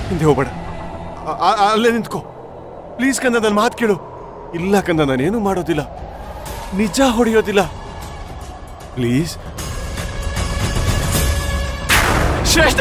ಹಿಂದೆ ಹೋಗ್ಬೇಡ ಆ- ಆ- ಅಲ್ಲೇ ನಿಂತ್ಕೋ ಪ್ಲೀಸ್ ಕಂದ ನನ್ನ ಮಾತು ಕೇಳು ಇಲ್ಲ ಕಂದ ನಾನೇನು ಮಾಡೋದಿಲ್ಲ ನಿಜ ಹೊಡೆಯೋದಿಲ್ಲ ಪ್ಲೀಸ್ ಶ್ರೇಷ್ಠ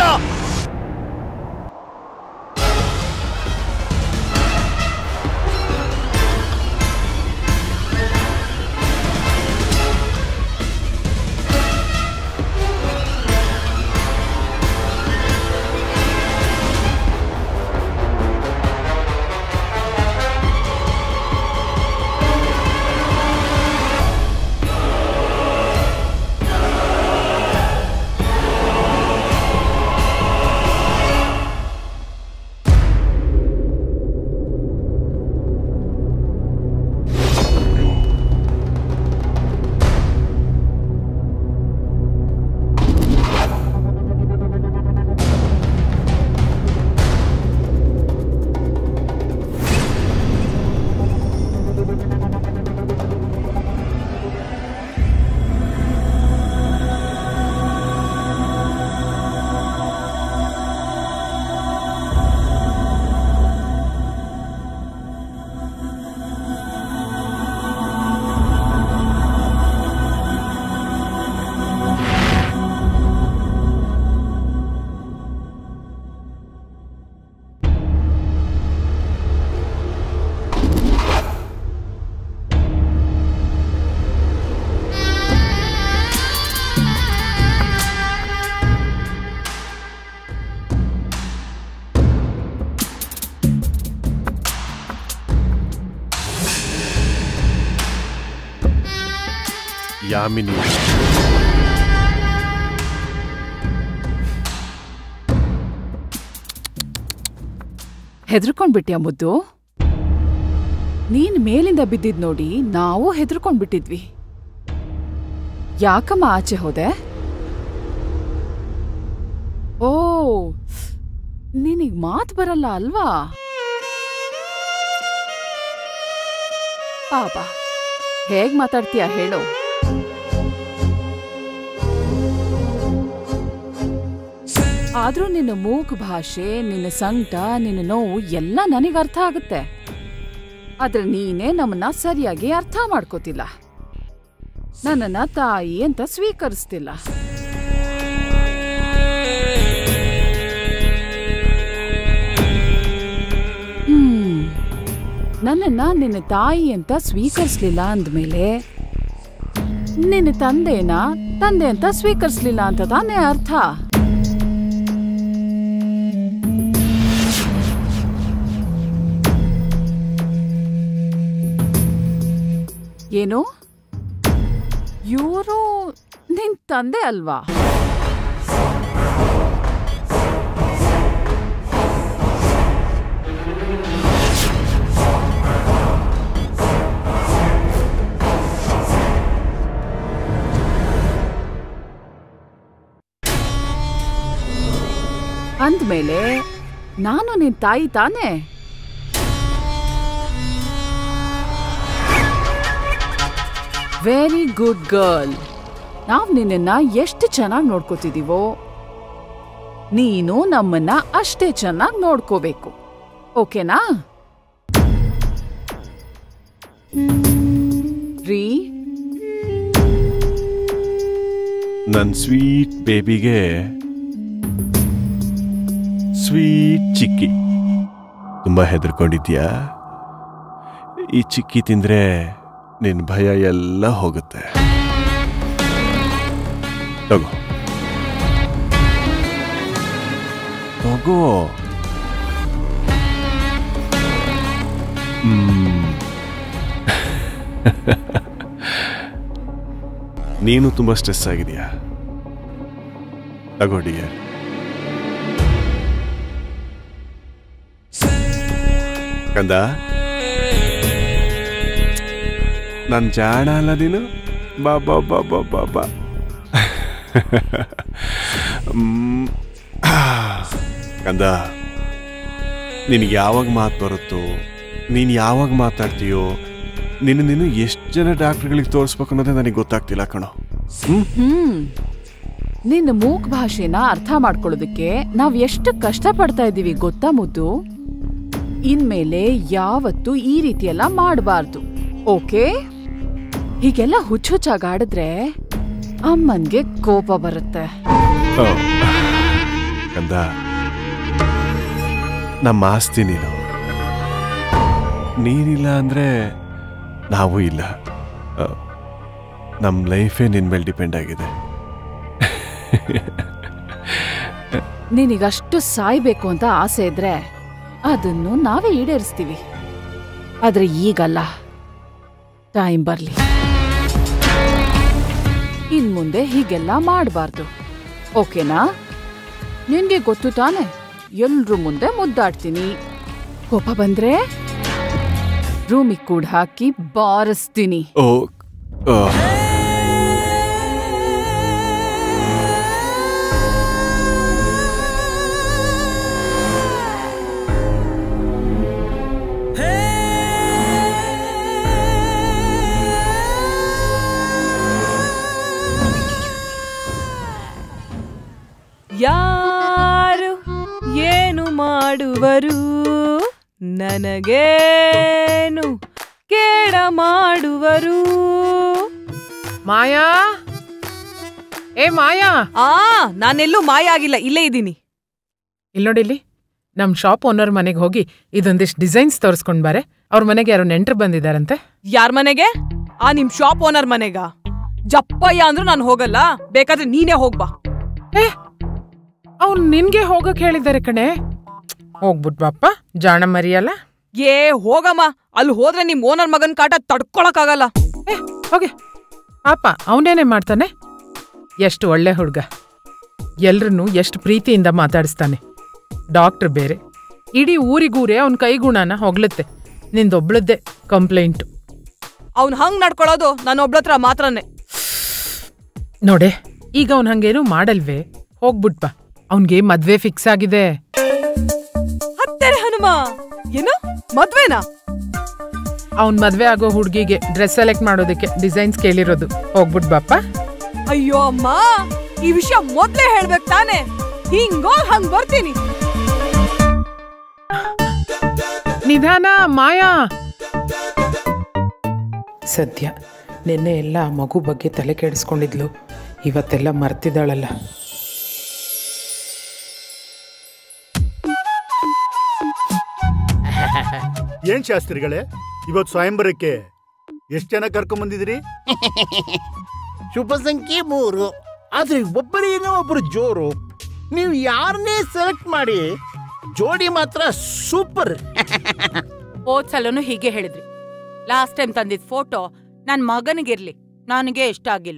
ಯಾಮಿನಿ ಹೆದರ್ಕೊಂಡ್ಬಿಟ್ಯಾ ಮುದ್ದು ನೀನ್ ಮೇಲಿಂದ ಬಿದ್ದಿದ್ ನೋಡಿ ನಾವು ಹೆದರ್ಕೊಂಡ್ಬಿಟ್ಟಿದ್ವಿ ಯಾಕಮ್ಮ ಆಚೆ ಹೋದೆ ಓ ನಿನಗ್ ಮಾತ್ ಬರಲ್ಲ ಅಲ್ವಾ ಪಾಪ ಹೇಗ್ ಮಾತಾಡ್ತೀಯ ಹೇಳು ಆದ್ರೂ ನಿನ್ನ ಮೂಕ್ ಭಾಷೆ ನಿನ್ನ ಸಂಕಟ ನಿನ್ನ ನೋವು ಎಲ್ಲ ನನಗೆ ಅರ್ಥ ಆಗುತ್ತೆ ಆದ್ರೆ ನೀನೇ ನಮ್ಮನ್ನ ಸರಿಯಾಗಿ ಅರ್ಥ ಮಾಡ್ಕೋತಿಲ್ಲ ನನ್ನನ್ನ ತಾಯಿ ಅಂತ ಸ್ವೀಕರಿಸ್ತಿಲ್ಲ ಹ್ಮ್ ನನ್ನನ್ನ ನಿನ್ನ ತಾಯಿ ಅಂತ ಸ್ವೀಕರಿಸ್ಲಿಲ್ಲ ಅಂದ್ಮೇಲೆ ನಿನ್ನ ತಂದೆನ ತಂದೆ ಅಂತ ಸ್ವೀಕರಿಸ್ಲಿಲ್ಲ ಅಂತ ತಾನೇ ಅರ್ಥ ಏನು ಇವರು ನಿನ್ ತಂದೆ ಅಲ್ವಾ ಅಂದ್ಮೇಲೆ ನಾನು ನಿನ್ ತಾಯಿ ತಾನೇ ವೆರಿ ಗುಡ್ ಗರ್ಲ್ ನಾವ್ ನಿನ್ನನ್ನ ಎಷ್ಟು ಚೆನ್ನಾಗಿ ನೋಡ್ಕೋತಿದೀವೋ ನೀನು ನಮ್ಮನ್ನ ಅಷ್ಟೇ ಚೆನ್ನಾಗಿ ನೋಡ್ಕೋಬೇಕು ಓಕೆನಾ ರೀ ನನ್ನ ಸ್ವೀಟ್ ಬೇಬಿಗೆ ಸ್ವೀಟ್ ಚಿಕ್ಕಿ ತುಂಬ ಹೆದರ್ಕೊಂಡಿದ್ಯಾ ಈ ಚಿಕ್ಕಿ ತಿಂದ್ರೆ ನಿನ್ನ ಭಯ ಎಲ್ಲ ಹೋಗುತ್ತೆ ತಗೋ ತಗೋ ಹ್ಮ್. ನೀನು ತುಂಬಾ ಸ್ಟ್ರೆಸ್ ಆಗಿದೆಯಾ ತಗೋ ಡಿಯರ್ ಕಂದ ನನ್ ಜಾಣ ಅಲ್ಲ ನೀನು ಬಾ ಬಾ ಬಾ ಬಾ ಬಾ ಬಾ ಮ್, ಆ, ಕಂದ ನಿನಗೆ ಯಾವಾಗ ಮಾತು ಬರುತ್ತೋ ನೀನು ಯಾವಾಗ ಮಾತಾಡ್ತೀಯೋ ನಿನ್ನ ನೀನು ಎಷ್ಟು ಜನ ಡಾಕ್ಟ್ರುಗಳಿಗೆ ತೋರಿಸ್ಬೇಕು ಅನ್ನೋದೇ ನನಗೆ ಗೊತ್ತಾಗ್ತಿಲ್ಲ ಕಣೋ ಹ್ಮ್ ಹ್ಮ್ ನಿನ್ನ ಮೂಕ್ ಭಾಷೆನ ಅರ್ಥ ಮಾಡ್ಕೊಳ್ಳೋದಕ್ಕೆ ನಾವ್ ಎಷ್ಟು ಕಷ್ಟ ಪಡ್ತಾ ಇದೀವಿ ಗೊತ್ತಾ ಮುದ್ದು ಇನ್ಮೇಲೆ ಯಾವತ್ತೂ ಈ ರೀತಿಯೆಲ್ಲ ಮಾಡಬಾರ್ದು ಓಕೆ ಹೀಗೆಲ್ಲ ಹುಚ್ಚುಚ್ಚಾಗಿ ಆಡಿದ್ರೆ ಅಮ್ಮನ್ಗೆ ಕೋಪ ಬರುತ್ತೆ ಓ, ಕಂದ ನಮ್ಮ ಆಸ್ತಿ ನೀನು ನೀನಿಲ್ಲ ಅಂದ್ರೆ ನಾವು ಇಲ್ಲ ಆ, ನಮ್ಮ ಲೈಫೇ ನಿನ್ ಮೇಲೆ ಡಿಪೆಂಡ್ ಆಗಿದೆ ನಿನಗಷ್ಟು ಸಾಯ್ಬೇಕು ಅಂತ ಆಸೆ ಇದ್ರೆ ಅದನ್ನು ನಾವೇ ಈಡೇರಿಸ್ತೀವಿ ಆದ್ರೆ ಈಗಲ್ಲ ಟೈಮ್ ಬರ್ಲಿ ಇನ್ ಮುಂದೆ ಹೀಗೆಲ್ಲ ಮಾಡಬಾರ್ದು ಓಕೆನಾ ನಿನ್ಗೆ ಗೊತ್ತು ತಾನೆ ಎಲ್ರೂ ಮುಂದೆ ಮುದ್ದಾಡ್ತೀನಿ ಕೋಪ ಬಂದ್ರೆ ರೂಮಿಗೆ ಕೂಡ ಹಾಕಿ ಬಾರಿಸ್ತೀನಿ ಓ ಆ, ಯಾರು ಏನು ಮಾಡುವರು ನನಗೇನು ಕೇಡ ಮಾಡುವರು ಮಾಯಾ ಏ ಮಾಯಾ ಆ ನಾನೆಲ್ಲೂ ಮಾಯ ಆಗಿಲ್ಲ ಇಲ್ಲೇ ಇದ್ದೀನಿ ಇಲ್ಲಿ ನೋಡಿಲ್ಲಿ ನಮ್ ಶಾಪ್ ಓನರ್ ಮನೆಗೆ ಹೋಗಿ ಇದೊಂದಿಷ್ಟು ಡಿಸೈನ್ಸ್ ತೋರಿಸ್ಕೊಂಡ್ ಬಾರೆ ಅವ್ರ ಮನೆಗೆ ಯಾರೋ ನೆಂಟ್ರು ಬಂದಿದಾರಂತೆ ಯಾರ್ ಮನೆಗೆ ಆ ನಿಮ್ ಶಾಪ್ ಓನರ್ ಮನೆಗ ಜಪ್ಪಯ್ಯ ಅಂದ್ರೂ ನಾನು ಹೋಗಲ್ಲ ಬೇಕಾದ್ರೆ ನೀನೇ ಹೋಗ್ಬಾ ಏ ಅವ್ನು ನಿನ್ಗೆ ಹೋಗಕ್ ಹೇಳಿದ್ದಾರೆ ಕಣೆ ಹೋಗ್ಬಿಟ್ ಬಾಪ್ಪ ಜಾಣ ಮರಿಯಲ್ಲ ಏ ಹೋಗಮ್ಮ ಅಲ್ಲಿ ಹೋದ್ರೆ ನಿಮ್ ಓನರ್ ಮಗನ್ ಕಾಟ ತಡ್ಕೊಳಕ್ಕಾಗಲ್ಲ ಏ ಹೋಗೆ ಪಾಪ ಅವನೇನೆ ಮಾಡ್ತಾನೆ ಎಷ್ಟು ಒಳ್ಳೆ ಹುಡ್ಗ ಎಲ್ರನ್ನೂ ಎಷ್ಟು ಪ್ರೀತಿಯಿಂದ ಮಾತಾಡಿಸ್ತಾನೆ ಡಾಕ್ಟ್ರ್ ಬೇರೆ ಇಡೀ ಊರಿಗೂರೇ ಅವನ ಕೈಗುಣನ ಹೊಗ್ಳುತ್ತೆ ನಿಂದೊಬ್ಳದ್ದೇ ಕಂಪ್ಲೇಂಟು ಅವ್ನ್ ಹಂಗ್ ನಡ್ಕೊಳ್ಳೋದು ನನ್ನ ಒಬ್ಳತ್ರ ಮಾತ್ರನೇ ನೋಡೆ ಈಗ ಅವ್ನ್ ಹಂಗೇನು ಮಾಡಲ್ವೇ ಹೋಗ್ಬಿಟ್ ಬಾ ಅವ್ನ್ಗೆ ಮದ್ವೆ ಫಿಕ್ಸ್ ಆಗಿದೆ ಹತ್ತರೆ ಹನುಮ ಏನು ಮದ್ವೆನಾ ಅವ್ನ್ ಮದ್ವೆ ಆಗೋ ಹುಡ್ಗಿಗೆ ಡ್ರೆಸ್ ಸೆಲೆಕ್ಟ್ ಮಾಡೋದಕ್ಕೆ ಡಿಸೈನ್ಸ್ ಕೇಳಿರೋದು ಹೋಗ್ಬಿಟ್ ಬಾಪ್ಪ ಅಯ್ಯೋ ಅಮ್ಮ ಈ ವಿಷಯ ಮೊದ್ಲೇ ಹೇಳ್ಬೇಕು ತಾನೆ ಹಿಂಗೋ ಹಂಗ್ ಬರ್ತೀನಿ ನಿಧಾನ ಮಾಯಾ ಸದ್ಯ ನಿನ್ನೆ ಎಲ್ಲ ಮಗು ಬಗ್ಗೆ ತಲೆ ಕೆಡಿಸ್ಕೊಂಡಿದ್ಲು ಇವತ್ತೆಲ್ಲ ಮರ್ತಿದ್ದಾಳಲ್ಲ ಏನ್ ಶಾಸ್ತ್ರಿಗಳೇ ಇವತ್ ಸ್ವಯಂವರಕ್ಕೆ ಎಷ್ಟ್ ಜನ ಕರ್ಕೊಂಡ್ ಬಂದಿದ್ರಿ ಶುಭ ಸಂಖ್ಯೆ ಮೂರು ಆದ್ರೆ ಒಬ್ಬರೇನೋ ಒಬ್ರು ಜೋರು ನೀವು ಯಾರನ್ನೇ ಸೆಲೆಕ್ಟ್ ಮಾಡಿ ಜೋಡಿ ಮಾತ್ರ ಸೂಪರ್ ಹೋದ್ ಸಲನು ಹೀಗೆ ಹೇಳಿದ್ರಿ ಲಾಸ್ಟ್ ಟೈಮ್ ತಂದಿದ್ ಫೋಟೋ ನನ್ ಮಗನಿಗಿರ್ಲಿ ನನಗೆ ಇಷ್ಟ ಆಗಿಲ್ಲ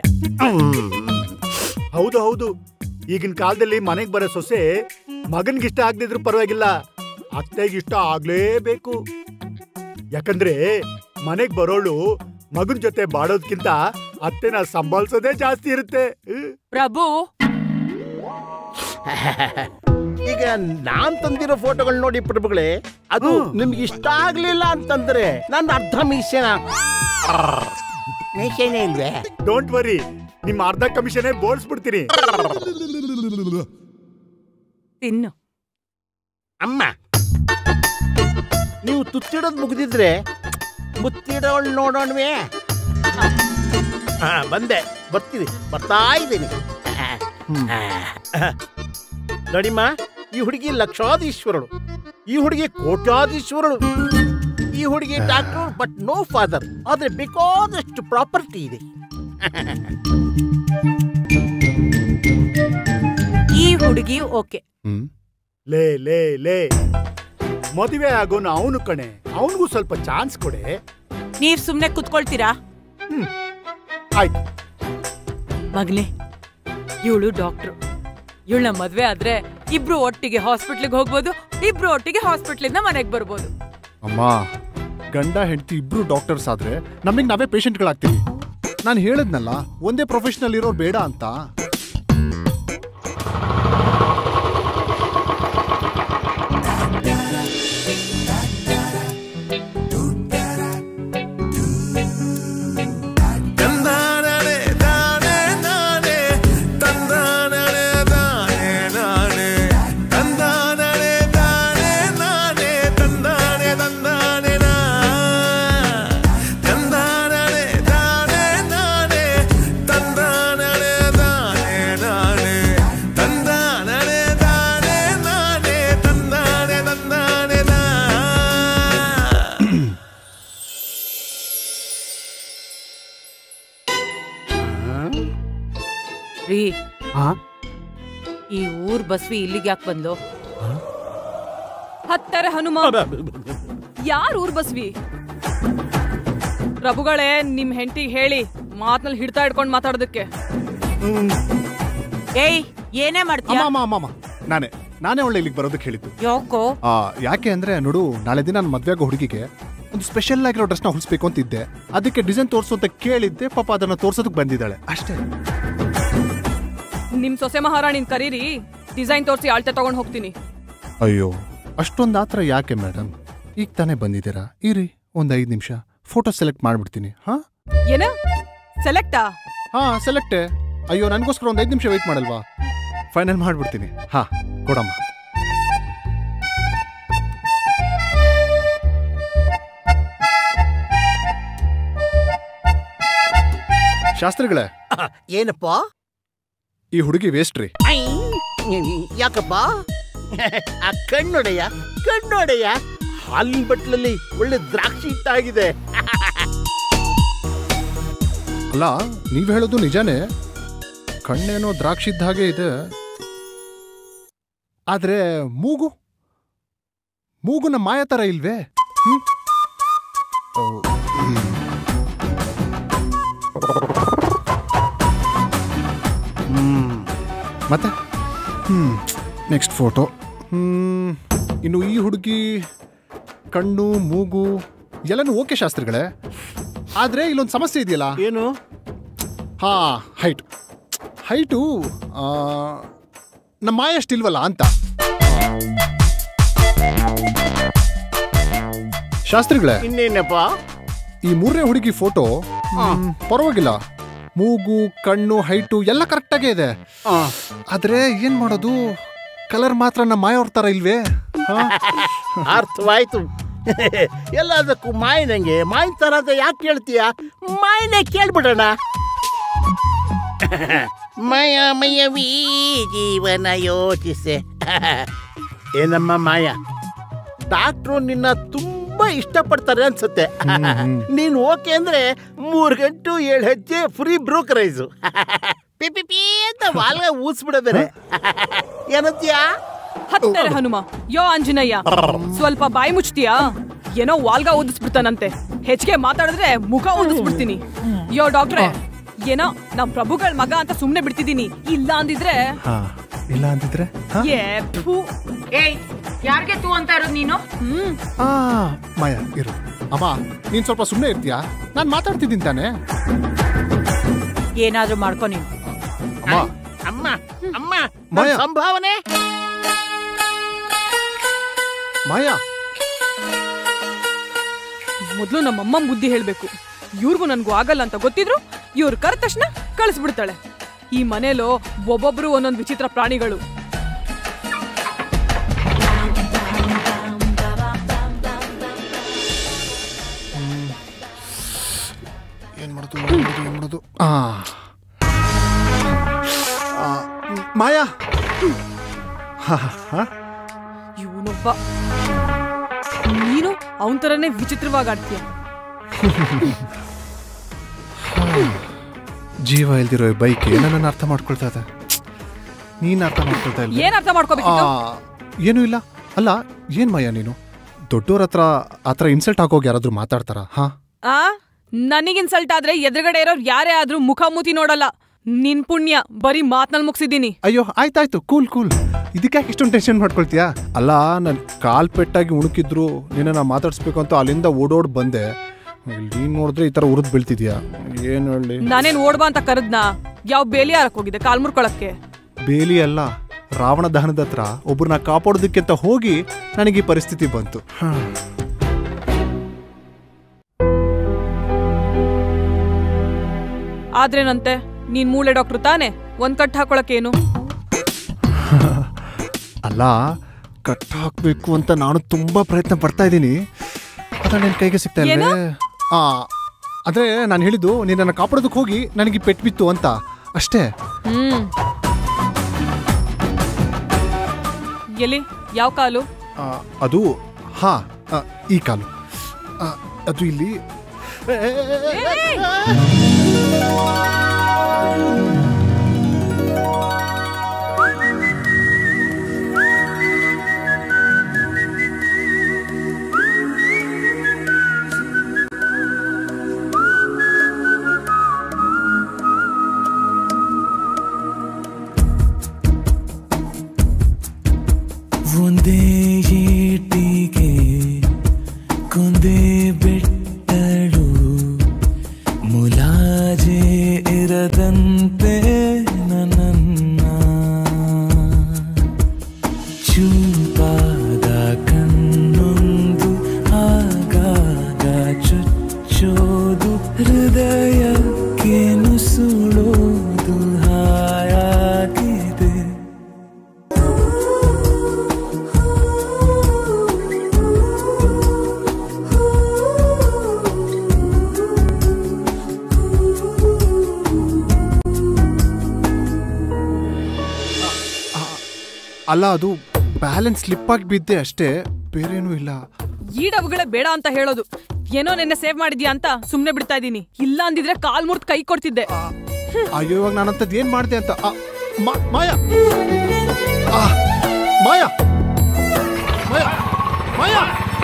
ಹೌದು ಹೌದು ಈಗಿನ ಕಾಲದಲ್ಲಿ ಮನೆಗ್ ಬರೋ ಸೊಸೆ ಮಗನ್ಗಿಷ್ಟ ಆಗದಿದ್ರು ಪರವಾಗಿಲ್ಲ ಅತ್ತೆಗಿಷ್ಟ ಆಗ್ಲೇಬೇಕು ಯಾಕಂದ್ರೆ ಮನೆಗ್ ಬರೋಳು ಮಗನ್ ಜೊತೆ ಬಾಡೋದ್ಕಿಂತ ಅತ್ತೆನ ಸಂಭಾಳ್ಸೋದೇ ಜಾಸ್ತಿ ಇರುತ್ತೆ ಹ್ಮ್. ಪ್ರಭು ಈಗ ನಾನ್ ತಂದಿರೋ ಫೋಟೋಗಳು ನೋಡಿ ಪ್ರಭುಗಳೇ ಅದು ಹ್ಮ್. ನಿಮ್ಗೆ ಇಷ್ಟ ಆಗ್ಲಿಲ್ಲ ಅಂತಂದ್ರೆ ನನ್ನ ಅರ್ಧ ಮೀಸೆನ ಮೀಸೆನೇ ಇಲ್ವೇ ಡೋಂಟ್ ವರಿ ನಿಮ್ಮ ಅರ್ಧ ಕಮಿಷನೇ ಬೋಳ್ಸ್ಬಿಡ್ತೀನಿ ತಿನ್ನು ಅಮ್ಮ ನೀವು ತುತ್ತಿಡೋದು ಮುಗಿದಿದ್ರೆ ಮುತ್ತಿಡೋಳು ನೋಡೋಣವೇ ಹಾ ಬಂದೆ ಬರ್ತೀನಿ ಬರ್ತಾ ಇದ್ದೀನಿ ನೋಡಿಮ್ಮ ಈ ಹುಡುಗಿ ಲಕ್ಷಾಧೀಶ್ವರಳು ಈ ಹುಡುಗಿ ಕೋಟ್ಯಾಧೀಶ್ವರಳು ಈ ಹುಡುಗಿ ಡಾಕ್ಟರ್ ಬಟ್ ನೋ ಫಾದರ್ ಆದ್ರೆ ಬೇಕಾದಷ್ಟು ಪ್ರಾಪರ್ಟಿ ಇದೆ ಈ ಹುಡುಗಿ ಓಕೆ ಲೇ ಲೇ ಲೇ ಮದುವೆ ಆಗೋನು ಅವನು ಕಣೆ ಅವನಿಗೂ ಸ್ವಲ್ಪ ಚಾನ್ಸ್ ಕೊಡೆ ನೀವ್ ಸುಮ್ನೆ ಕುತ್ಕೊಳ್ತೀರಾ ಹ್ಮ್ ಆಯ್ತು ಮಗ್ನೆ ಇವಳು ಡಾಕ್ಟ್ರು ಇವಳನ್ನ ಮದ್ವೆ ಆದ್ರೆ ಇಬ್ರು ಒಟ್ಟಿಗೆ ಹಾಸ್ಪಿಟ್ಲಿಗೆ ಹೋಗ್ಬೋದು ಇಬ್ರು ಒಟ್ಟಿಗೆ ಹಾಸ್ಪಿಟ್ಲಿಂದ ಮನೆಗ್ ಬರ್ಬೋದು ಅಮ್ಮ ಗಂಡ ಹೆಂಡತಿ ಇಬ್ರು ಡಾಕ್ಟರ್ಸ್ ಆದ್ರೆ ನಮಗೆ ನಾವೇ ಪೇಷಂಟ್ಗಳಾಗ್ತೀವಿ ನಾನು ಹೇಳಿದ್ನಲ್ಲ ಒಂದೇ ಪ್ರೊಫೆಷನಲ್ ಇರೋರು ಬೇಡ ಅಂತ ತಂದಾನೆ ನಾನೇ ನಾನೇ ತಂದಾನೆ ಈ ಊರ್ ಬಸ್ವಿ ಇಲ್ಲಿಗೆ ಯಾಕೆ ಬಂದ್ಲು ಹತ್ತರ ಹನುಮ ಯಾರ್ ಊರ್ ಬಸ್ವಿ ಪ್ರಭುಗಳೇ ನಿಮ್ ಹೆಂಡತಿಗೆ ಹೇಳಿ ಮಾತ್ನಲ್ಲಿ ಹಿಡ್ತಾ ಹಿಡ್ಕೊಂಡ್ ಮಾತಾಡೋದಕ್ಕೆ ಏಯ್ ಏನೇ ಅಮ್ಮ ಮಾಡ್ತೀಯ ಅಮ್ಮ ಅಮ್ಮ ಅಮ್ಮ ನಾನೇ ನಾನೇ ಒಳ್ಳೆ ಇಲ್ಲಿಗೆ ಬರೋದಕ್ಕೆ ಹೇಳಿದ್ದು ಯಾಕೋ ಆ, ಯಾಕೆ ಅಂದ್ರೆ ನೋಡು ನಾಳೆ ದಿನ ನನ್ನ ಮದ್ವೆಗೋ ಹುಡುಗಿಗೆ ಒಂದು ಸ್ಪೆಷಲ್ ಆಗಿರೋ ಡ್ರೆಸ್ನ ಹೊಲಿಸ್ಬೇಕು ಅಂತ ಇದ್ದೆ ಅದಕ್ಕೆ ಡಿಸೈನ್ ತೋರಿಸು ಅಂತ ಕೇಳಿದ್ದೆ ಪಾಪ ಅದನ್ನ ತೋರ್ಸೋದಕ್ಕೆ ಬಂದಿದ್ದಾಳೆ ಅಷ್ಟೇ ನಿಮ್ ಸೊಸೆ ಮಹಾರಾಣಿನ್ ಕರೀರಿ ಡಿಸೈನ್ ತೋರಿಸಿ ಅಳತೆ ತಗೊಂಡ್ ಹೋಗ್ತೀನಿ ಅಯ್ಯೋ ಅಷ್ಟೊಂದು ಆತರ ಯಾಕೆ ಮೇಡಮ್ ಈಗ ತಾನೇ ಬಂದಿದ್ದೀರಾ ಇರಿ ಒಂದ್ ಐದು ನಿಮಿಷ ಫೋಟೋ ಸೆಲೆಕ್ಟ್ ಮಾಡ್ಬಿಡ್ತೀನಿ ಹಾ ಏನ ಸೆಲೆಕ್ಟಾ ಹಾ ಸೆಲೆಕ್ಟೇ ಅಯ್ಯೋ ನನಗೋಸ್ಕರ ಒಂದು ಐದು ನಿಮಿಷ ವೆಯ್ಟ್ ಮಾಡಲ್ವಾ ಫೈನಲ್ ಮಾಡ್ಬಿಡ್ತೀನಿ ಹಾ ಕೊಡಮ್ಮ ಶಾಸ್ತ್ರಿಗಳೇ ಏನಪ್ಪ ಈ ಹುಡುಗಿ ವೇಸ್ಟ್ ರೀ ಐ, ಯಾಕಪ್ಪ ಆ ಕಣ್ಣೊಡೆಯ ಕಣ್ಣೊಡೆಯ ಹಾಲಿನ ಬಟ್ಲಲ್ಲಿ ಒಳ್ಳೆ ದ್ರಾಕ್ಷಿ ಇಟ್ಟಾಗಿದೆ ಅಲ್ಲ ನೀವ್ ಹೇಳೋದು ನಿಜಾನೇ ಕಣ್ಣೇನೋ ದ್ರಾಕ್ಷಿ ಇದ್ದ ಹಾಗೆ ಇದೆ ಆದ್ರೆ ಮೂಗು ಮೂಗು ನಮ್ಮ ಮಾಯ ತರ ಇಲ್ವೇ ಹ್ಮ್? ಓ, ಹ್ಮ್. ಹ್ಮ್. ಮತ್ತೆ ಹ್ಮ್ ನೆಕ್ಸ್ಟ್ ಫೋಟೋ ಹ್ಮ್ ಇನ್ನು ಈ ಹುಡುಗಿ ಕಣ್ಣು ಮೂಗು ಎಲ್ಲನೂ ಓಕೆ ಶಾಸ್ತ್ರಿಗಳೇ ಆದ್ರೆ ಇಲ್ಲೊಂದು ಸಮಸ್ಯೆ ಇದೆಯಲ್ಲ ಏನು ಹಾ ಹೈಟ್ ಹೈಟು ನಮ್ಮ ಮಾಯ ಅಷ್ಟಿಲ್ವಲ್ಲ ಅಂತ ಶಾಸ್ತ್ರಿಗಳೇ ಇನ್ನೇನಪ್ಪ ಈ ಮೂರನೇ ಹುಡುಗಿ ಫೋಟೋ ಮ್, ಪರವಾಗಿಲ್ಲ ಮೂಗು ಕಣ್ಣು ಹೈಟು ಎಲ್ಲ ಕರೆಕ್ಟಾಗೇ ಇದೆ ಆ, ಆದ್ರೆ ಏನ್ ಮಾಡೋದು ಕಲರ್ ಮಾತ್ರ ನಮ್ಮ ಮಾಯವ್ರ ತರ ಇಲ್ವೇ ಹಾ? ಅರ್ಥವಾಯ್ತು ಎಲ್ಲದಕ್ಕೂ ಮಾಯಿನಂಗೆ ಮಾಯಿನ ತರ ಅಂತ ಯಾಕೆ ಕೇಳ್ತೀಯ ಮಾಯನೇ ಕೇಳ್ಬಿಡೋಣ ಮಯ ಮಯವೀ ಜೀವನ ಯೋಚಿಸೆ ಏನಮ್ಮ ಮಾಯ ಡಾಕ್ಟ್ರು ನಿನ್ನ ತುಂಬಾ ಇಷ್ಟಪಡ್ತಾರೆ ಅನ್ಸುತ್ತೆ ನೀನು ಓಕೆ ಅಂದ್ರೆ ಮೂರ್ ಗಂಟು ಏಳು ಹೆಜ್ಜೆ ಫ್ರೀ ಬ್ರೋಕರೈಸು ಪಿ ಪಿ ಪಿ ಅಂತ ವಾಲ್ಗ ಊಸ್ಬಿಡ ಬೇರೆ ಏನಂತೀಯಾ ಹತ್ತರ ಹನುಮ ಯೋ ಆಂಜನೇಯ ಸ್ವಲ್ಪ ಬಾಯಿ ಮುಚ್ತೀಯಾ ಏನೋ ವಾಲ್ಗ ಓದಿಸ್ಬಿಡ್ತಾನಂತೆ ಹೆಚ್ಚಿಗೆ ಮಾತಾಡಿದ್ರೆ ಮುಖ ಓದಿಸ್ಬಿಡ್ತೀನಿ ಯೋ ಡಾಕ್ಟ್ರೆ ಏನೋ ನಮ್ ಪ್ರಭುಗಳ ಮಗ ಅಂತ ಸುಮ್ನೆ ಬಿಡ್ತಿದೀನಿ ಇಲ್ಲ ಅಂದಿದ್ರೆ ಹಾ ಇಲ್ಲ ಅಂತಿದ್ರೆ ಹಾ? ಏ ಥು. ಏಯ್ ಯಾರಿಗೆ ತೂ ಅಂತ ಇರೋದು ನೀನು ಹ್ಮ್ ಆ ಮಾಯ ಇರು ಅಮ್ಮ ನೀನ್ ಸ್ವಲ್ಪ ಸುಮ್ಮನೆ ಇರ್ತೀಯಾ ನಾನ್ ಮಾತಾಡ್ತಿದ್ದೀನಿ ತಾನೆ ಏನಾದ್ರೂ ಮಾಡ್ಕೊ ನೀನು ಅಮ್ಮ ಅಮ್ಮ ಅಮ್ಮ ಮಾಯ. ನನ್ ಸಂಭಾವನೆ ಮಾಯಾ ಮೊದ್ಲು ನಮ್ಮಮ್ಮ ಬುದ್ಧಿ ಹೇಳ್ಬೇಕು ಇವ್ರಿಗೂ ನನ್ಗೂ ಆಗಲ್ಲ ಅಂತ ಗೊತ್ತಿದ್ರು ಇವ್ರು ಕರೆದ ತಕ್ಷಣ ಕಳಿಸ್ಬಿಡ್ತಾಳೆ ಈ ಮನೇಲೋ ಒಬ್ಬೊಬ್ರು ಒಂದೊಂದು ವಿಚಿತ್ರ ಪ್ರಾಣಿಗಳು ಏನ್ ಮಾಡೋದು ಏನ್ ಮಾಡೋದು ಏನ್ ಮಾಡೋದು ಆ ಆ, ಮ್, ಮಾಯಾ ಹಾ, ಹಾ? ಇವನೊಬ್ಬ ನೀನು ಅವನ್ ತರನೇ ವಿಚಿತ್ರವಾಗಿ ಆಡ್ತೀಯ ಜೀವ ಇಲ್ದಿರೋ ಬೈಕ್ ಏನನ್ನ ಅರ್ಥ ಮಾಡ್ಕೊಳ್ತಾ ಇದೆ ನೀನ್ ಅರ್ಥ ಮಾಡ್ಕೊಳ್ತಾ ಇಲ್ಲ ಏನ್ ಅರ್ಥ ಮಾಡ್ಕೋಬೇಕಿತ್ತು ಏನೂ ಇಲ್ಲ ಅಲ್ಲ ಏನ್ ಮಾಯಾ ನೀನು ದೊಡ್ಡೋರ ಹತ್ರ ಆತರ ಇನ್ಸಲ್ಟ್ ಆಗೋಗಿ ಯಾರಾದ್ರೂ ಮಾತಾಡ್ತಾರ ಹಾ ಆ ನನಗ್ ಇನ್ಸಲ್ಟ್ ಆದ್ರೆ ಎದುರುಗಡೆ ಇರೋರು ಯಾರೇ ಆದ್ರೂ ಮುಖ ಮೂತಿ ನೋಡಲ್ಲ ನಿನ್ ಪುಣ್ಯ ಬರೀ ಮಾತ್ನಲ್ಲಿ ಮುಗಿಸಿದ್ದೀನಿ ಅಯ್ಯೋ ಆಯ್ತಾಯ್ತು ಕೂಲ್ ಕೂಲ್ ಇದಕ್ಕೆ ಯಾಕೆ ಇಷ್ಟೊಂದು ಟೆನ್ಷನ್ ಮಾಡ್ಕೊಳ್ತೀಯಾ ಅಲ್ಲ ನನ್ ಕಾಲ್ ಪೆಟ್ಟಾಗಿ ಉಣುಕಿದ್ರು ನಿನ್ನ ನಾ ಮಾತಾಡ್ಸ್ಬೇಕು ಅಂತ ಅಲ್ಲಿಂದ ಓಡೋಡ್ ಬಂದೆ ಇಲ್ಲಿ ನೀನ್ ನೋಡಿದ್ರೆ ಈ ತರ ಉರಿದ್ ಬೀಳ್ತಿದ್ಯಾ ಏನ್ ಹೇಳಿ ನಾನೇನ್ ಓಡ್ಬಾ ಅಂತ ಕರೆದ್ನಾ ಯಾವ ಬೇಲಿ ಹಾರಕ್ ಹೋಗಿದೆ ಕಾಲ್ ಮುರ್ಕೊಳಕ್ಕೆ ಬೇಲಿ ಅಲ್ಲ ರಾವಣ ದಹನದ ಹತ್ರ ಒಬ್ರನ್ನ ಕಾಪಾಡೋದಕ್ಕೆ ಅಂತ ಹೋಗಿ ನನಗೆ ಈ ಪರಿಸ್ಥಿತಿ ಬಂತು ಹಾ. ಆದ್ರೇನಂತೆ ನೀನ್ ಮೂಳೆ ಡಾಕ್ಟ್ರು ತಾನೆ ಒಂದ್ ಕಟ್ ಹಾಕೊಳಕ್ಕೇನು ಅಲ್ಲ ಕಟ್ ಹಾಕ್ಬೇಕು ಅಂತ ನಾನು ತುಂಬಾ ಪ್ರಯತ್ನ ಪಡ್ತಾ ಇದ್ದೀನಿ ಅದ ನಿನ್ ಕೈಗೆ ಸಿಗ್ತಾ ಏನು? ಇಲ್ವೇ ಆ ಅದೇ ನಾನು ಹೇಳಿದ್ದು ನಿನ್ನನ್ನು ಕಾಪಾಡೋದಕ್ಕೆ ಹೋಗಿ ನನಗೆ ಪೆಟ್ಟು ಬಿತ್ತು ಅಂತ ಅಷ್ಟೇ ಹ್ಮ್ ಎಲ್ಲಿ ಯಾವ ಕಾಲು ಆ, ಅದು ಹಾ ಆ, ಈ ಕಾಲು ಆ, ಅದು ಇಲ್ಲಿ ಒಂದೇ ಏಟಿಗೆ ಕೊಂದೆ ಬೆಟ್ಟಳು ಮುಲಾಜೆ ಇರದಂತೆ ನನ್ನ ಚೂಪಾದ ಕಣ್ಣೊಂದು ಆಗಾಗ ಚುಚ್ಚೋದು ಹೃದಯಕ್ಕೆ ನುಸುಳೋದು ಹಾಯಾಗಿದೆ ಅಲ್ಲ ಅದು ಬ್ಯಾಲೆನ್ಸ್ ಸ್ಲಿಪ್ ಆಗಿ ಬಿದ್ದೆ ಅಷ್ಟೇ ಬೇರೇನೂ ಇಲ್ಲ ಈ ಡಬ್ಗಳೇ ಬೇಡ ಅಂತ ಹೇಳೋದು ಏನೋ ನೆನ್ನೆ ಸೇವ್ ಮಾಡಿದ್ಯಾ ಅಂತ ಸುಮ್ನೆ ಬಿಡ್ತಾ ಇದೀನಿ ಇಲ್ಲ ಅಂದಿದ್ರೆ ಕಾಲ್ ಮುರ್ದ್ ಕೈ ಕೊಡ್ತಿದ್ದೆ ಅಯ್ಯೋ ಇವಾಗ ನಾನು ಅಂತದ್ ಏನ್ ಮಾಡ್ದೆ ಅಂತ ಆ, ಮಾ- ಮಾಯಾ ಆ, ಮಾಯಾ ಮಾಯಾ ಮಾಯಾ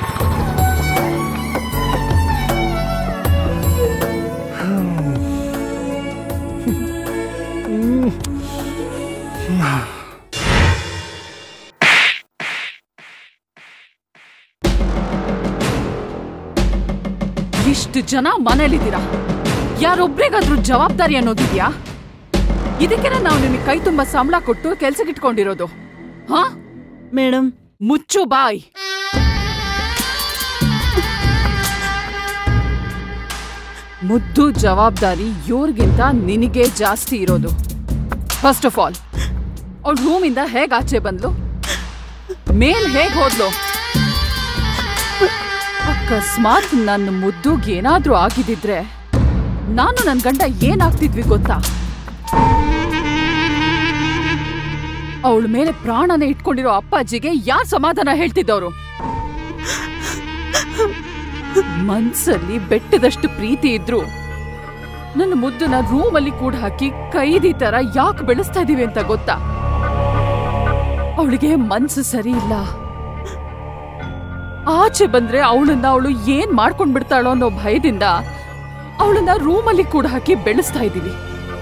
ಇಷ್ಟು ಜನ ಮನೇಲಿದ್ದೀರಾ ಯಾರೊಬ್ರಿಗಾದ್ರೂ ಜವಾಬ್ದಾರಿ ಅನ್ನೋದಿದ್ಯಾ ಇದಕ್ಕೆನ ನಾವು ನಿಮಗೆ ಕೈ ತುಂಬಾ ಸಂಬಳ ಕೊಟ್ಟು ಕೆಲ್ಸಕ್ಕಿಟ್ಕೊಂಡಿರೋದು ಹಾ ಮೇಡಮ್ ಮುಚ್ಚು ಬಾಯ್ ಮುದ್ದು ಜವಾಬ್ದಾರಿ ಇವ್ರಿಗಿಂತ ನಿನಗೆ ಜಾಸ್ತಿ ಇರೋದು ಫಸ್ಟ್ ಆಫ್ ಆಲ್ ಅವಳ ರೂಮಿಂದ ಹೇಗ್ ಆಚೆ ಬಂದ್ಲು ಮೇಲ್ ಹೇಗ್ ಹೋದ್ಲು ಅಕಸ್ಮಾತ್ ನನ್ನ ಮುದ್ದುಗ್ ಏನಾದ್ರೂ ಆಗಿದ್ದಿದ್ರೆ ನಾನು ನನ್ ಗಂಡ ಏನಾಗ್ತಿದ್ವಿ ಗೊತ್ತಾ ಅವಳ ಮೇಲೆ ಪ್ರಾಣನೇ ಇಟ್ಕೊಂಡಿರೋ ಅಪ್ಪಾಜಿಗೆ ಯಾರ್ ಸಮಾಧಾನ ಹೇಳ್ತಿದ್ದವ್ರು ಮನ್ಸಲ್ಲಿ ಬೆಟ್ಟದಷ್ಟು ಪ್ರೀತಿ ಇದ್ರು ನನ್ನ ಮುದ್ದನ ರೂಮಲ್ಲಿ ಕೂಡ ಹಾಕಿ ಕೈದಿ ತರ ಯಾಕೆ ಬೆಳೆಸ್ತಾ ಇದೀವಿ ಅಂತ ಗೊತ್ತಾ ಅವಳಿಗೆ ಮನ್ಸು ಸರಿ ಇಲ್ಲ ಆಚೆ ಬಂದ್ರೆ ಅವಳನ್ನ ಅವಳು ಏನ್ ಮಾಡ್ಕೊಂಡ್ ಬಿಡ್ತಾಳೋ ಅನ್ನೋ ಭಯದಿಂದ ಅವಳನ್ನ ರೂಮಲ್ಲಿ ಕೂಡ ಹಾಕಿ ಬೆಳೆಸ್ತಾ ಇದೀವಿ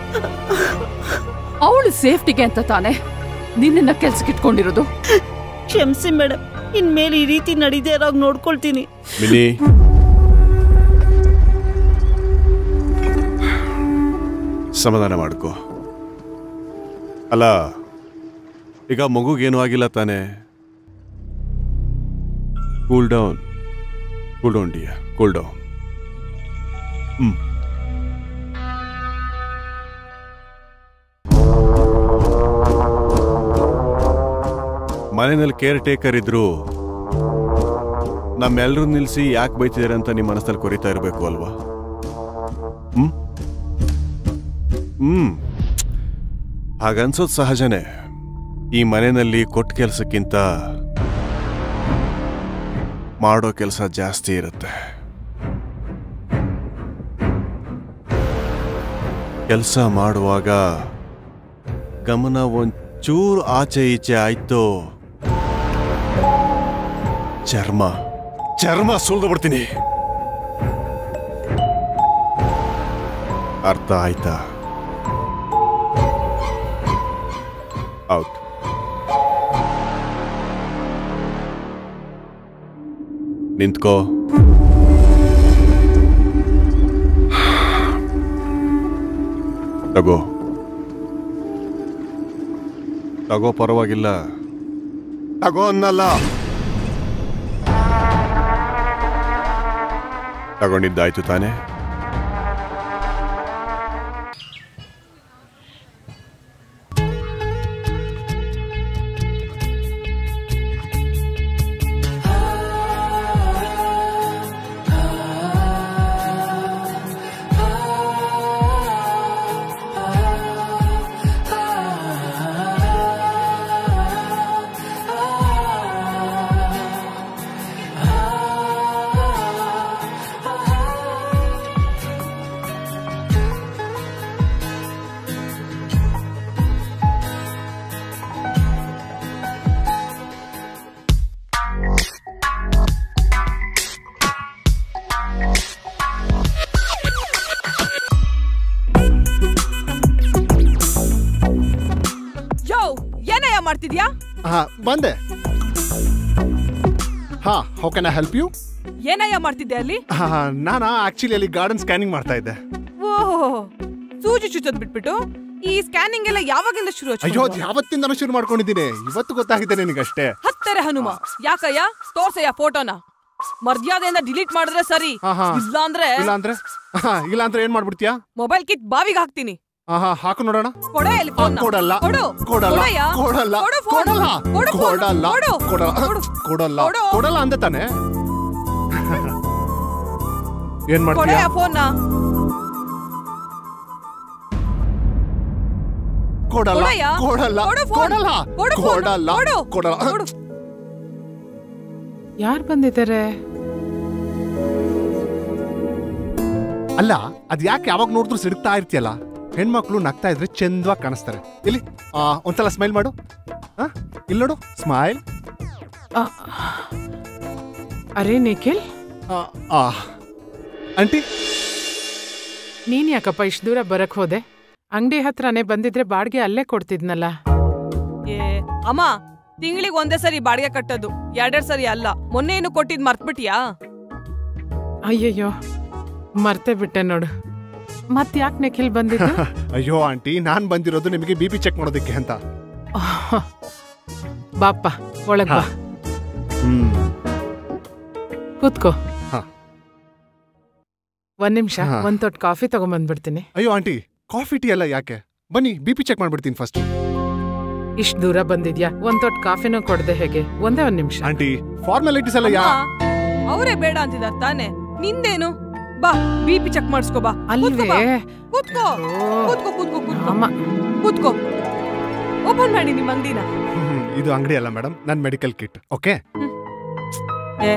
ಅವಳು ಸೇಫ್ಟಿಗೆ ಅಂತ ತಾನೆ ನಿನ್ನ ಕೆಲ್ಸಕ್ಕಿಟ್ಕೊಂಡಿರೋದು ಕ್ಷಮಿಸಿ ಮೇಡಮ್ ಇನ್ಮೇಲೆ ಈ ರೀತಿ ನಡೀದೇ ಇರೋಗ್ ನೋಡ್ಕೊಳ್ತೀನಿ ಮಿನಿ ಸಮಾಧಾನ ಮಾಡ್ಕೋ ಅಲ್ಲ ಈಗ ಮಗುಗೇನು ಆಗಿಲ್ಲ ತಾನೆ cool down cool down dear cool down hmm ಮನೆಯಲ್ಲಿ ಕೇರ್ ಟೇಕರ್ ಇದ್ರು ನಮ್ಮೆಲ್ಲರೂ ನಿಲ್ಸಿ ಯಾಕೆ ಬೈತಿದ್ದಾರೆ ಅಂತ ನಿಮ್ಮ ಮನಸ್ಸಲ್ಲಿ ಕೊರಿತಾ ಇರಬೇಕು ಅಲ್ವಾ ಹ್ಮ್ ಹ್ಮ್ ಹಾಗನ್ಸೋದು ಸಹಜನೇ ಈ ಮನೆಯಲ್ಲಿ ಕೊಟ್ಟ ಕೆಲಸಕ್ಕಿಂತ ಮಾಡೋ ಕೆಲಸ ಜಾಸ್ತಿ ಇರುತ್ತೆ ಕೆಲಸ ಮಾಡುವಾಗ ಗಮನ ಒಂಚೂರು ಆಚೆ ಈಚೆ ಆಯ್ತು ಚರ್ಮ ಚರ್ಮ ಸುಲ್ದು ಬಿಡ್ತೀನಿ ಅರ್ಥ ಆಯ್ತಾ ಔಟ್ ನಿಂತ್ಕೋ ತಗೋ ತಗೋ ಪರವಾಗಿಲ್ಲ ತಗೋ ಅನ್ನಲ್ಲ ತಗೊಂಡಿದ್ದಾಯ್ತು ತಾನೇ ಯೋ ಏನಯ್ಯ ಮಾಡ್ತಿದ್ಯಾ ಹಾ ಬಂದೆ ಹಾ how can I help you ಏನಯ್ಯ ಮಾಡ್ತಿದ್ದೆ ಅಲ್ಲಿ ನಾನಾ ಆಕ್ಚುಲಿ ಅಲ್ಲಿ ಗಾರ್ಡನ್ ಸ್ಕ್ಯಾನಿಂಗ್ ಮಾಡ್ತಾ ಇದ್ದೆ ಓಹ್ ಸೂಜಿ ಚುಚ್ಚೋದ್ ಬಿಟ್ಬಿಟ್ಟು ಈ ಸ್ಕ್ಯಾನಿಂಗ್ ಎಲ್ಲ ಯಾವಾಗಿಂದ ಶುರು ಆಯ್ತು ಅಯ್ಯೋ ಅದು ಯಾವತ್ತಿಂದನೂ ಶುರು ಮಾಡ್ಕೊಂಡಿದ್ದೀನಿ ಇವತ್ತು ಗೊತ್ತಾಗಿದೆ ನಿನಗಷ್ಟೇ ಹತ್ತರೆ ಹನುಮ ಯಾಕಯ್ಯ ತೋರ್ಸಯ್ಯ ಫೋಟೋನ ಮರ್ಯಾದೆಯಿಂದ ಡಿಲೀಟ್ ಮಾಡಿದ್ರೆ ಸರಿ ಹಾ, ಹಾ. ಇಲ್ಲ ಅಂದ್ರೆ ಇಲ್ಲ ಅಂದ್ರೆ ಹಾ, ಇಲ್ಲ ಅಂದ್ರೆ ಏನ್ ಮಾಡ್ಬಿಡ್ತೀಯಾ ಮೊಬೈಲ್ ಕಿತ್ ಬಾವಿಗೆ ಹಾಕ್ತೀನಿ ಹಾ ಹಾ ಹಾಕು ನೋಡೋಣ ಕೊಡೆ ಇಲ್ಲಿ ಆ, ಫೋನ್ನ. ಕೊಡಲ್ಲ ಕೊಡು ಕೊಡಲ್ಲ ಕೊಡಯ್ಯ. ಕೊಡಲ್ಲ ಕೊಡು ಫೋನ್. ಕೊಡಲ್ಲ ಕೊಡು ಫೋನ್. ಕೊಡಲ್ಲ ಕೊಡು. ಕೊಡಲ್ಲ ಕೊಡು. ಕೊಡಲ್ಲ ಕೊಡು. ಕೊಡಲ್ಲ ಅಂದೆ ತಾನೆ ಏನ್ ಮಾಡ್ತೀಯ ಕೊಡೆಯ ಫೋನ್ನ ಕೊಡಲ್ಲ ಕೊಡಯ್ಯ. ಕೊಡಲ್ಲ ಕೊಡು ಫೋನ್. ಕೊಡಲ್ಲ ಕೊಡು ಫೋನ್. ಕೊಡಲ್ಲ ಕೊಡು. ಕೊಡಲ್ಲ ಕೊಡು. ಯಾರು ಬಂದಿದ್ದಾರೆ ಅಲ್ಲ ಅದ್ ಯಾಕೆ ಯಾವಾಗ ನೋಡಿದ್ರು ಸಿಡ್ತಾ ಇರ್ತೀಯಲ್ಲ ಹೆಣ್ಮಕ್ಳು ನಗ್ತಾ ಇದ್ರೆ ಚಂದವಾಗಿ ಕಾಣಿಸ್ತಾರೆ ಇಲ್ಲಿ ಆ, ಒಂದ್ಸಲ ಸ್ಮೈಲ್ ಮಾಡು ಆ, ಇಲ್ಲಿ ನೋಡು ಸ್ಮೈಲ್ ಆ, ಅರೆ ನಿಖಿಲ್ ಆಂಟಿ ನೀನ್ ಯಾಕಪ್ಪ ಇಷ್ಟು ದೂರ ಬರಕ್ ಹೋದೆ ಅಂಗಡಿ ಹತ್ರನೇ ಬಂದಿದ್ರೆ ಬಾಡಿಗೆ ಅಲ್ಲೇ ಕೊಡ್ತಿದ್ನಲ್ಲ ಏ ಅಮ್ಮ ತಿಂಗಳಿಗೆ ಒಂದೇ ಸರಿ ಬಾಡಿಗೆ ಕಟ್ಟೋದು ಎರಡೆರಡ್ ಸರಿ ಅಲ್ಲ ಮೊನ್ನೆ ಏನು ಕೊಟ್ಟಿದ್ ಮರ್ತ್ಬಿಟ್ಯಾ ಅಯ್ಯಯ್ಯೋ ಮರ್ತೆ ಬಿಟ್ಟೆ ನೋಡು ಮತ್ ಯಾಕೆ ನಿಖಿಲ್ ಬಂದಿದ್ದು ಅಯ್ಯೋ ಆಂಟಿ ನಾನ್ ಬಂದಿರೋದು ನಿಮಗೆ ಬಿ ಪಿ ಚೆಕ್ ಮಾಡೋದಕ್ಕೆ ಅಂತ ಬಾಪ್ಪ ಒಳಗ್ ಬಾ ಹ್ಮ್ ಕೂತ್ಕೋ ಹಾ. ಒಂದ್ ನಿಮಿಷ ಹಾ. ಒಂದ್ ತೊಟ್ಟು ಕಾಫಿ ತಗೊಂಬಂದ್ಬಿಡ್ತೀನಿ ಅಯ್ಯೋ ಆಂಟಿ ಕಾಫಿ ಟೀ ಎಲ್ಲ ಯಾಕೆ ಬನ್ನಿ ಬಿ ಪಿ ಚೆಕ್ ಮಾಡ್ಬಿಡ್ತೀನಿ ಫಸ್ಟ್ ಇಷ್ಟ್ ದೂರ ಬಂದಿದ್ಯಾ ಒಂದ್ ತೊಟ್ಟು ಕಾಫಿನೂ ಕೊಡ್ದೆ ಹೇಗೆ ಒಂದೇ ಒಂದ್ ನಿಮಿಷ ಆಂಟಿ ಫಾರ್ಮಾಲಿಟೀಸ್ ಎಲ್ಲ ಯಾ ಅವರೇ ಬೇಡ ಅಂತಿದಾರ ತಾನೆ ನಿಂದೇನು ಬಾ ಬಿ ಪಿ ಚೆಕ್ ಮಾಡಿಸ್ಕೋ ಬಾ ಕೂತ್ಕೋ ಬಾ. ಅಲ್ವೇ ಕೂತ್ಕೋ ಕೂತ್ಕೋ ಕೂತ್ಕೋ ಕೂತ್ಕೋ ಅಮ್ಮ ಕೂತ್ಕೋ ಓಪನ್ ಮಾಡಿ ನಿಮ್ಮ ಅಂಗಡಿನ ಹ್ಮ್, ಇದು ಅಂಗಡಿ ಅಲ್ಲ ಮೇಡಮ್ ನನ್ ಮೆಡಿಕಲ್ ಕಿಟ್ ಓಕೆ ಏ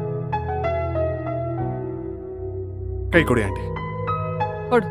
ಕೈ ಕೊಡಿ ಆಂಟಿ ಕೊಡು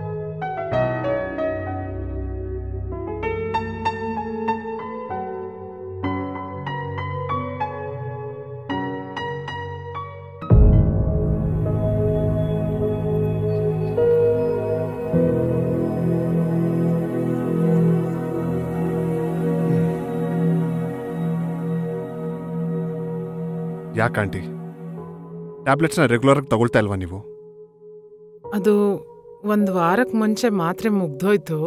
ಯಾಕೆ ಆಂಟಿ ಟ್ಯಾಬ್ಲೆಟ್ಸ್ನ ರೆಗ್ಯುಲರ್ ಆಗಿ ತಗೊಳ್ತಾ ಇಲ್ವಾ ನೀವು ಅದು ಒಂದ್ ವಾರಕ್ ಮುಂಚೆ ಮಾತ್ರೆ ಮುಗ್ದೋಯ್ತು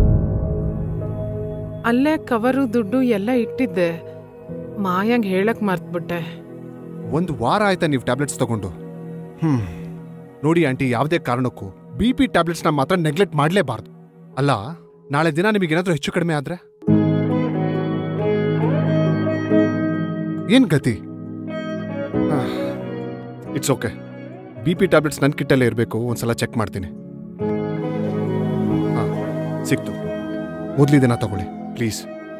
ಅಲ್ಲೇ ಕವರು ದುಡ್ಡು ಎಲ್ಲ ಇಟ್ಟಿದ್ದೆ ಮಾಯಂಗ್ ಹೇಳಕ್ ಮರ್ತ್ಬಿಟ್ಟೆ ಒಂದು ವಾರ ಆಯ್ತಾ ನೀವು ಟ್ಯಾಬ್ಲೆಟ್ಸ್ ತಗೊಂಡು ಹ್ಮ್ ನೋಡಿ ಆಂಟಿ ಯಾವುದೇ ಕಾರಣಕ್ಕೂ ಬಿ ಪಿ ಟ್ಯಾಬ್ಲೆಟ್ಸ್ನ ಮಾತ್ರ ನೆಗ್ಲೆಕ್ಟ್ ಮಾಡಲೇಬಾರ್ದು ಅಲ್ಲ ನಾಳೆ ದಿನ ನಿಮಗೆ ಏನಾದರೂ ಹೆಚ್ಚು ಕಡಿಮೆ ಆದ್ರೆ ಏನ್ ಗತಿ it's okay B P tablets ನನ್ನ ಕಿಟ್ಟಲ್ಲೇ ಇರಬೇಕು ಒಂದ್ಸಲ ಚೆಕ್ ಮಾಡ್ತೀನಿ ಹಾಂ ಸಿಕ್ತು ಮೊದಲಿ ದಿನ ತಗೊಳ್ಳಿ ಪ್ಲೀಸ್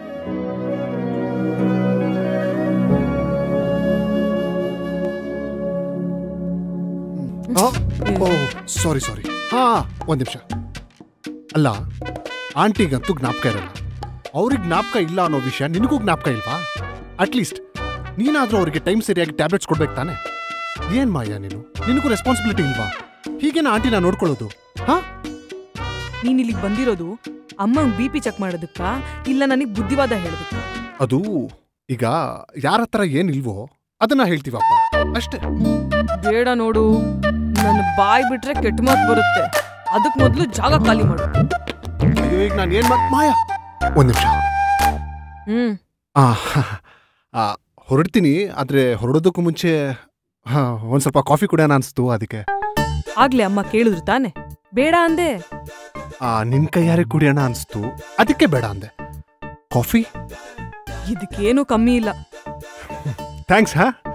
ಓ ಸಾರಿ ಸಾರಿ ಹಾ ಒಂದ್ ನಿಮಿಷ ಅಲ್ಲ ಆಂಟಿಗಂತೂ ಜ್ಞಾಪಕ ಇರಲ್ಲ ಅವ್ರಿಗೆ ಜ್ಞಾಪಕ ಇಲ್ಲ ಅನ್ನೋ ವಿಷಯ ನಿನಗೂ ಜ್ಞಾಪಕ ಇಲ್ವಾ ಅಟ್ಲೀಸ್ಟ್ ನೀನಾದ್ರೂ ಅವರಿಗೆ ಟೈಮ್ ಸರಿಯಾಗಿ ಟ್ಯಾಬ್ಲೆಟ್ಸ್ ಕೊಡ್ಬೇಕು ತಾನೆ ಏನ್ ಮಾಯ ನೀನು ನಿನಗೂ ರೆಸ್ಪಾನ್ಸಿಬಿಲಿಟಿ ಇಲ್ವಾ ಹೀಗೇನ ಆಂಟಿನ ನೋಡ್ಕೊಳ್ಳೋದು ಹಾ ನೀನ್ ಇಲ್ಲಿಗೆ ಬಂದಿರೋದು ಅಮ್ಮಂಗ್ ಬಿ ಪಿ ಚೆಕ್ ಮಾಡೋದಕ್ಕ ಇಲ್ಲ ನನಗ್ ಬುದ್ಧಿವಾದ ಹೇಳೋದಕ್ಕ ಅದು ಈಗ ಯಾರ ಹತ್ರ ಏನಿಲ್ವೋ ಅದನ್ನ ಹೇಳ್ತೀವಪ್ಪ ಅಷ್ಟೇ ಬೇಡ ನೋಡು ನನ್ನ ಬಾಯ್ ಬಿಟ್ರೆ ಕೆಟ್ಟ ಮಾತು ಬರುತ್ತೆ ಅದಕ್ ಮೊದ್ಲು ಜಾಗ ಖಾಲಿ ಮಾಡು ಅಯ್ಯೋ ಈಗ ನಾನು ಏನ್ ಮಾಡ್ ಮಾಯ ಒಂದ್ ನಿಮಿಷ ಹ್ಮ್ ಆ, ಆ, ಹೊರಡ್ತೀನಿ ಆದ್ರೆ ಹೊರಡೋದಕ್ಕೂ ಮುಂಚೆ ಹಾ ಒಂದ್ ಸ್ವಲ್ಪ ಕಾಫಿ ಕುಡಿಯೋಣ ಅನ್ಸ್ತು ಅದಕ್ಕೆ ಆಗ್ಲೇ ಅಮ್ಮ ಕೇಳಿದ್ರು ತಾನೆ ಬೇಡ ಅಂದೆ ಆ, ನಿನ್ ಕೈಯಾರೆ ಕುಡಿಯೋಣ ಅನ್ಸ್ತು ಅದಕ್ಕೆ ಬೇಡ ಅಂದೆ ಕಾಫಿ ಇದಕ್ಕೇನು ಕಮ್ಮಿ ಇಲ್ಲ ಥ್ಯಾಂಕ್ಸ್ ಹಾ